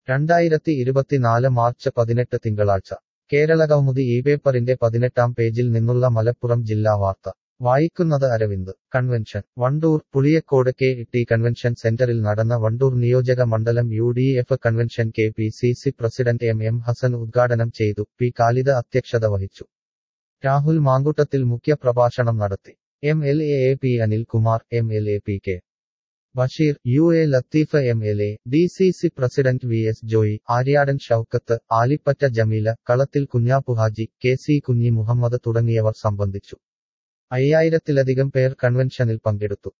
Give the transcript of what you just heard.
രണ്ടായിരത്തി ഇരുപത്തിനാല് മാർച്ച് പതിനെട്ട് തിങ്കളാഴ്ച കേരള കൗമുദി ഈ പേപ്പറിന്റെ പതിനെട്ടാം പേജിൽ നിന്നുള്ള മലപ്പുറം ജില്ലാ വാർത്ത വായിക്കുന്നത് Aravind convention Wandoor Puliyakode K T convention സെന്ററിൽ നടന്ന വണ്ടൂർ നിയോജക മണ്ഡലം U D F convention K P C C president M M Hassan ഉദ്ഘാടനം ചെയ്തു പി കാലിദ് അധ്യക്ഷത വഹിച്ചു രാഹുൽ മാങ്കുട്ടത്തിൽ മുഖ്യപ്രഭാഷണം നടത്തി M L A A P Anilkumar M L A P K Basheer U A Latheef M L A D C C president V S Joy Aryadan Shoukath Alippatta Jameela Kalathil Kunhappuhaji K C കുഞ്ഞി മുഹമ്മദ് തുടങ്ങിയവർ സംബന്ധിച്ചു അയ്യായിരത്തിലധികം പേർ കൺവെൻഷനിൽ പങ്കെടുത്തു